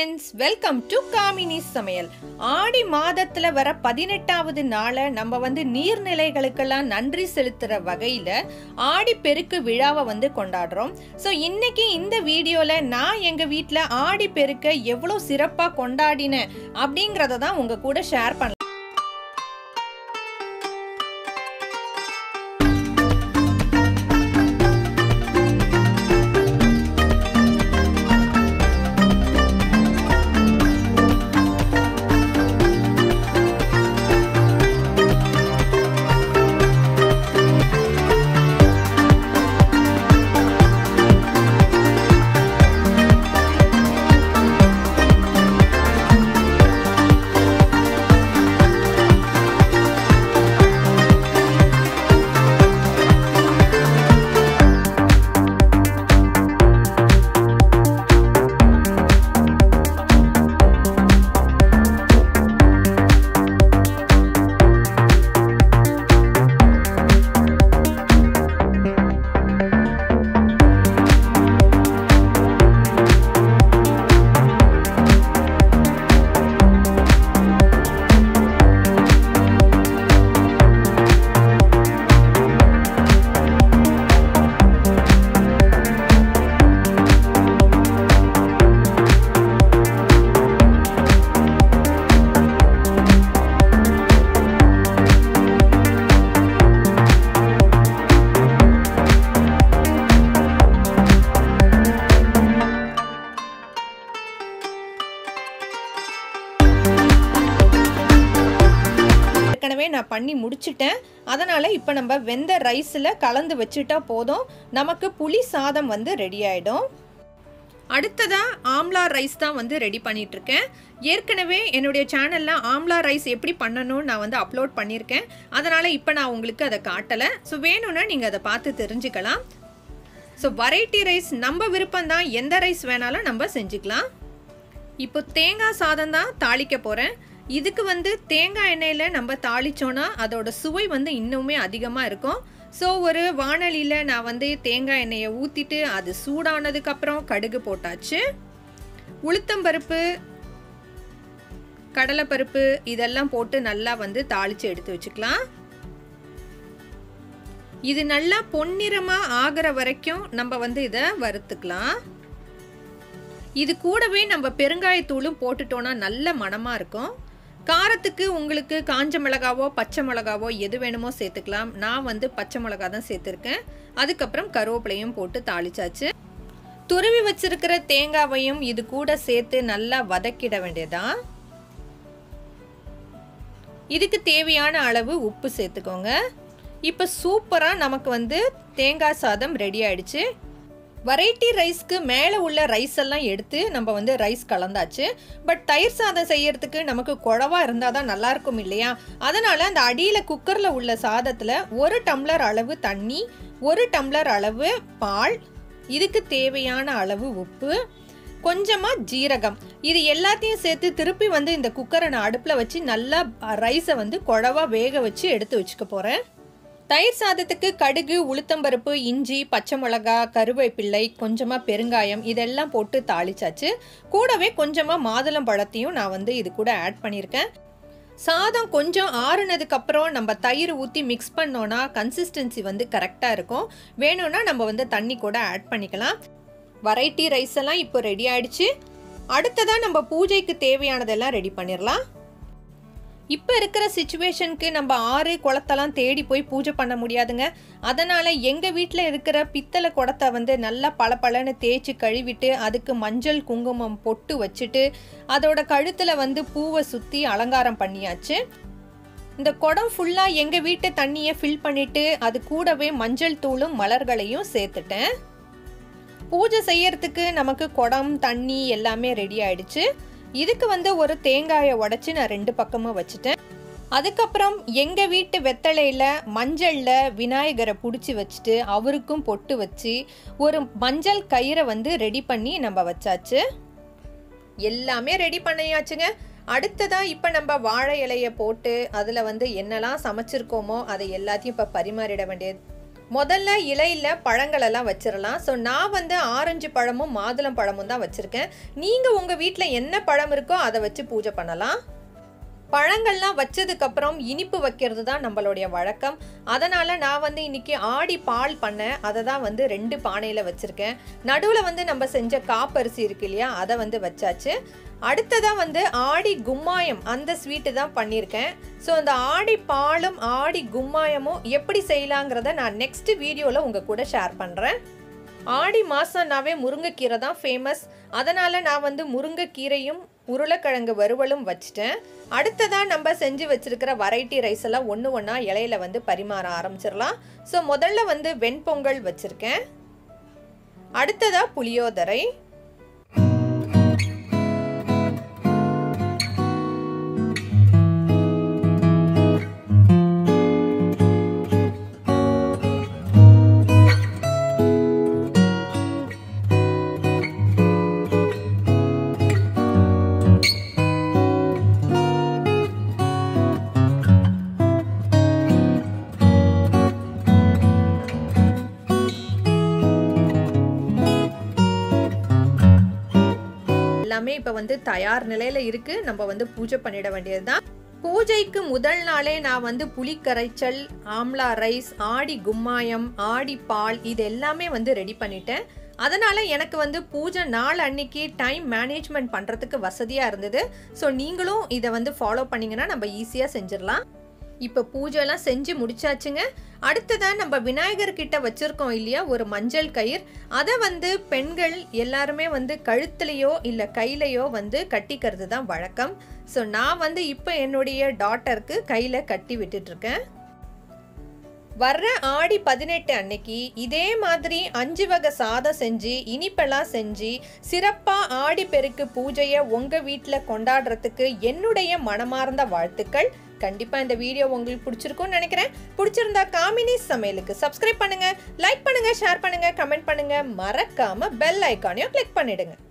friends welcome to Gamini சமையல் ஆடி மாதத்துல வர பதினெட்டாவது நாளை நம்ம வந்து நீர்நிலைகளுக்கெல்லாம் நன்றி செலுத்துற வகையில ஆடி பெருக்கு விழாவை வந்து கொண்டாடுறோம் ஸோ இன்னைக்கு இந்த வீடியோல நான் எங்க வீட்டில் ஆடி பெருக்க எவ்வளோ சிறப்பா கொண்டாடினேன் அப்படிங்கிறத தான் உங்க கூட ஷேர் பண்ண ஏற்கனவே நான் பண்ணி முடிச்சிட்டேன் அதனால் இப்போ நம்ம வெந்த ரைஸில் கலந்து வச்சுட்டா போதும் நமக்கு புளி சாதம் வந்து ரெடி ஆகிடும் அடுத்ததாக ஆம்லா ரைஸ் தான் வந்து ரெடி பண்ணிகிட்ருக்கேன் ஏற்கனவே என்னுடைய சேனலில் ஆம்லா ரைஸ் எப்படி பண்ணணும்னு நான் வந்து அப்லோட் பண்ணியிருக்கேன் அதனால் இப்போ நான் உங்களுக்கு அதை காட்டலை ஸோ வேணும்னா நீங்கள் அதை பார்த்து தெரிஞ்சுக்கலாம் ஸோ வெரைட்டி ரைஸ் நம்ம விருப்பம் தான் எந்த ரைஸ் வேணாலும் நம்ம செஞ்சுக்கலாம் இப்போ தேங்காய் சாதம் தான் தாளிக்க போகிறேன் இதுக்கு வந்து தேங்காய் எண்ணெயில் நம்ம தாளிச்சோன்னா அதோட சுவை வந்து இன்னுமே அதிகமாக இருக்கும் ஸோ ஒரு வானலியில் நான் வந்து தேங்காய் எண்ணெயை ஊற்றிட்டு அது சூடானதுக்கப்புறம் கடுகு போட்டாச்சு உளுத்தம்பருப்பு கடலைப்பருப்பு இதெல்லாம் போட்டு நல்லா வந்து தாளித்து எடுத்து வச்சுக்கலாம் இது நல்லா பொன்னிறமாக ஆகிற வரைக்கும் நம்ம வந்து இதை வறுத்துக்கலாம் இது கூடவே நம்ம பெருங்காயத்தூளும் போட்டுட்டோன்னா நல்ல மணமாக இருக்கும் காரத்துக்கு உங்களுக்கு காஞ்ச மிளகாவோ பச்சை மிளகாவோ எது வேணுமோ சேர்த்துக்கலாம் நான் வந்து பச்சை மிளகா தான் சேர்த்துருக்கேன் அதுக்கப்புறம் கருவேப்பிலையும் போட்டு தாளிச்சாச்சு துருவி வச்சிருக்கிற தேங்காவையும் இது கூட சேர்த்து நல்லா வதக்கிட வேண்டியதான் இதுக்கு தேவையான அளவு உப்பு சேர்த்துக்கோங்க இப்போ சூப்பராக நமக்கு வந்து தேங்காய் சாதம் ரெடி ஆயிடுச்சு வெரைட்டி ரைஸ்க்கு மேலே உள்ள ரைஸ் எல்லாம் எடுத்து நம்ம வந்து ரைஸ் கலந்தாச்சு பட் தயிர் சாதம் செய்யறதுக்கு நமக்கு குழவா இருந்தால் தான் நல்லா இருக்கும் இல்லையா அதனால் அந்த அடியில் குக்கரில் உள்ள சாதத்தில் ஒரு டம்ளர் அளவு தண்ணி ஒரு டம்ளர் அளவு பால் இதுக்கு தேவையான அளவு உப்பு கொஞ்சமாக ஜீரகம் இது எல்லாத்தையும் சேர்த்து திருப்பி வந்து இந்த குக்கரை நான் அடுப்பில் வச்சு நல்லா ரைஸை வந்து குழவா வேக வச்சு எடுத்து வச்சுக்க போகிறேன் தயிர் சாதத்துக்கு கடுகு உளுத்தம்பருப்பு இஞ்சி பச்சை மிளகா கருவேப்பிள்ளை கொஞ்சமாக பெருங்காயம் இதெல்லாம் போட்டு தாளிச்சாச்சு கூடவே கொஞ்சமாக மாதுளம் பழத்தையும் நான் வந்து இது கூட ஆட் பண்ணியிருக்கேன் சாதம் கொஞ்சம் ஆறுனதுக்கு அப்புறம் நம்ம தயிர் ஊற்றி மிக்ஸ் பண்ணோன்னா கன்சிஸ்டன்சி வந்து கரெக்டாக இருக்கும் வேணும்னா நம்ம வந்து தண்ணி கூட ஆட் பண்ணிக்கலாம் வெரைட்டி ரைஸ் எல்லாம் இப்போ ரெடி ஆயிடுச்சு அடுத்ததாக நம்ம பூஜைக்கு தேவையானதெல்லாம் ரெடி பண்ணிடலாம் இப்போ இருக்கிற சுச்சுவேஷனுக்கு நம்ம ஆறு குளத்தெல்லாம் தேடி போய் பூஜை பண்ண முடியாதுங்க அதனால் எங்கள் வீட்டில் இருக்கிற பித்தளை குடத்தை வந்து நல்லா பளபளன்னு தேய்ச்சி கழுவிட்டு அதுக்கு மஞ்சள் குங்குமம் பொட்டு வச்சுட்டு அதோட கழுத்தில் வந்து பூவை சுற்றி அலங்காரம் பண்ணியாச்சு இந்த குடம் ஃபுல்லாக எங்கள் வீட்டு தண்ணியை ஃபில் பண்ணிவிட்டு அது கூடவே மஞ்சள் தூளும் மலர்களையும் சேர்த்துட்டேன் பூஜை செய்யறதுக்கு நமக்கு குடம் தண்ணி எல்லாமே ரெடி ஆயிடுச்சு இதுக்கு வந்து ஒரு தேங்காயை உடச்சி நான் ரெண்டு பக்கமும் வச்சுட்டேன் அதுக்கப்புறம் எங்கள் வீட்டு வெத்தலையில் மஞ்சளில் விநாயகரை பிடிச்சி வச்சுட்டு அவருக்கும் பொட்டு வச்சு ஒரு மஞ்சள் கயிறை வந்து ரெடி பண்ணி நம்ம வச்சாச்சு எல்லாமே ரெடி பண்ணியாச்சுங்க அடுத்ததாக இப்போ நம்ம வாழை இலையை போட்டு அதில் வந்து என்னெல்லாம் சமைச்சிருக்கோமோ அதை எல்லாத்தையும் இப்போ பரிமாறிட வேண்டியது முதல்ல இலையில் பழங்களெல்லாம் வச்சிடலாம் ஸோ நான் வந்து ஆரஞ்சு பழமும் மாதுளம் பழமும் தான் வச்சுருக்கேன் நீங்கள் உங்கள் வீட்டில் என்ன பழம் இருக்கோ அதை வச்சு பூஜை பண்ணலாம் பழங்கள்லாம் வச்சதுக்கப்புறம் இனிப்பு வைக்கிறது தான் நம்மளுடைய வழக்கம் அதனால் நான் வந்து இன்னைக்கு ஆடி பால் பண்ணேன் அதை தான் வந்து ரெண்டு பானையில் வச்சுருக்கேன் நடுவில் வந்து நம்ம செஞ்ச காப்பரிசி இருக்கு இல்லையா அதை வந்து வச்சாச்சு அடுத்ததாக வந்து ஆடி கும்மாயம் அந்த ஸ்வீட்டு தான் பண்ணியிருக்கேன் ஸோ இந்த ஆடி பாலும் ஆடி கும்மாயமும் எப்படி செய்யலாங்கிறத நான் நெக்ஸ்ட் வீடியோவில் உங்கள் கூட ஷேர் பண்ணுறேன் ஆடி மாதம்னாவே முருங்கைக்கீரை தான் ஃபேமஸ் அதனால் நான் வந்து முருங்கைக்கீரையும் உருளைக்கிழங்கு வறுவலும் வச்சுட்டேன் அடுத்ததாக நம்ம செஞ்சு வச்சுருக்கிற வெரைட்டி ரைஸ் எல்லாம் ஒன்று ஒன்றா இலையில வந்து பரிமாற ஆரம்பிச்சிடலாம் ஸோ முதல்ல வந்து வெண்பொங்கல் வச்சுருக்கேன் அடுத்ததாக புளியோதரை எல்லாமே இப்போ வந்து தயார் நிலையில இருக்கு நம்ம வந்து பூஜை பண்ணிட வேண்டியது தான் பூஜைக்கு முதல் நாளே நான் வந்து புளி கரைச்சல் ஆம்லா ரைஸ் ஆடி கும்மாயம் ஆடி பால் இது எல்லாமே வந்து ரெடி பண்ணிட்டேன் அதனால எனக்கு வந்து பூஜை நாள் அன்னைக்கு டைம் மேனேஜ்மெண்ட் பண்ணுறதுக்கு வசதியாக இருந்தது ஸோ நீங்களும் இதை வந்து ஃபாலோ பண்ணிங்கன்னா நம்ம ஈஸியாக செஞ்சிடலாம் இப்போ பூஜைலாம் செஞ்சு முடிச்சாச்சுங்க அடுத்ததாக நம்ம விநாயகர் கிட்ட வச்சுருக்கோம் இல்லையா ஒரு மஞ்சள் கயிர் அதை வந்து பெண்கள் எல்லாருமே வந்து கழுத்துலையோ இல்லை கையிலையோ வந்து கட்டிக்கிறது தான் வழக்கம் ஸோ நான் வந்து இப்போ என்னுடைய டாட்டருக்கு கையில் கட்டி விட்டுட்ருக்கேன் வர்ற ஆடி பதினெட்டு அன்னைக்கு இதே மாதிரி அஞ்சு வகை சாதம் செஞ்சு இனிப்பெல்லாம் செஞ்சு சிறப்பாக ஆடி பெருக்கு பூஜையை உங்கள் வீட்டில் கொண்டாடுறதுக்கு என்னுடைய மனமார்ந்த வாழ்த்துக்கள் கண்டிப்பாக இந்த வீடியோ உங்களுக்கு பிடிச்சிருக்கும்னு நினைக்கிறேன் பிடிச்சிருந்தா காமினி சமையலுக்கு சப்ஸ்கிரைப் பண்ணுங்க லைக் பண்ணுங்க ஷேர் பண்ணுங்க கமெண்ட் பண்ணுங்க மறக்காம பெல் ஐக்கானையும் கிளிக் பண்ணிடுங்க